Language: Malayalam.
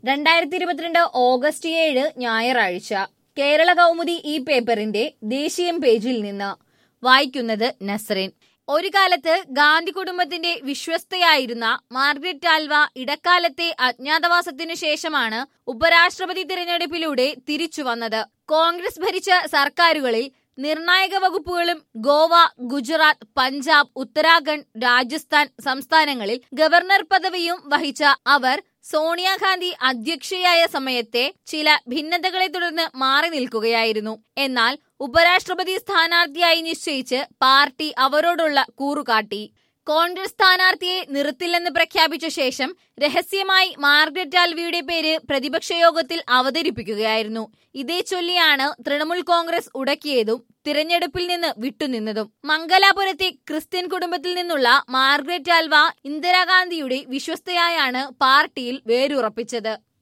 രണ്ടായിരത്തി ഇരുപത്തിരണ്ട് ഓഗസ്റ്റ് ഏഴ് ഞായറാഴ്ച കേരള കൗമുദി ഈ പേപ്പറിന്റെ ദേശീയം പേജിൽ നിന്ന് വായിക്കുന്നത് നസ്റിൻ ഒരു കാലത്ത് ഗാന്ധി കുടുംബത്തിന്റെ വിശ്വസ്തയായിരുന്ന മാർഗ്രറ്റ് ആൽവ ഇടക്കാലത്തെ അജ്ഞാതവാസത്തിനു ശേഷമാണ് ഉപരാഷ്ട്രപതി തിരഞ്ഞെടുപ്പിലൂടെ തിരിച്ചു വന്നത് കോൺഗ്രസ് ഭരിച്ച സർക്കാരുകളിൽ നിർണായക വകുപ്പുകളും ഗോവ ഗുജറാത്ത് പഞ്ചാബ് ഉത്തരാഖണ്ഡ് രാജസ്ഥാൻ സംസ്ഥാനങ്ങളിൽ ഗവർണർ പദവിയും വഹിച്ച അവർ സോണിയാഗാന്ധി അധ്യക്ഷയായ സമയത്തെ ചില ഭിന്നതകളെ തുടർന്ന് മാറി നിൽക്കുകയായിരുന്നു എന്നാൽ ഉപരാഷ്ട്രപതി സ്ഥാനാർത്ഥിയായി നിശ്ചയിച്ച് പാർട്ടി അവരോടുള്ള കൂറുകാട്ടി കോൺഗ്രസ് സ്ഥാനാർത്ഥിയെ നിർത്തില്ലെന്ന് പ്രഖ്യാപിച്ച ശേഷം രഹസ്യമായി മാർഗ്രറ്റ് ആൽവിയുടെ പേര് പ്രതിപക്ഷ യോഗത്തിൽ അവതരിപ്പിക്കുകയായിരുന്നു ഇതേ ചൊല്ലിയാണ് തൃണമൂൽ കോൺഗ്രസ് ഉടക്കിയതും തിരഞ്ഞെടുപ്പിൽ നിന്ന് വിട്ടുനിന്നതും മംഗലാപുരത്തെ ക്രിസ്ത്യൻ കുടുംബത്തിൽ നിന്നുള്ള മാർഗ്രറ്റ് ആൽവ ഇന്ദിരാഗാന്ധിയുടെ വിശ്വസ്തയായാണ് പാർട്ടിയിൽ വേരുറപ്പിച്ചത്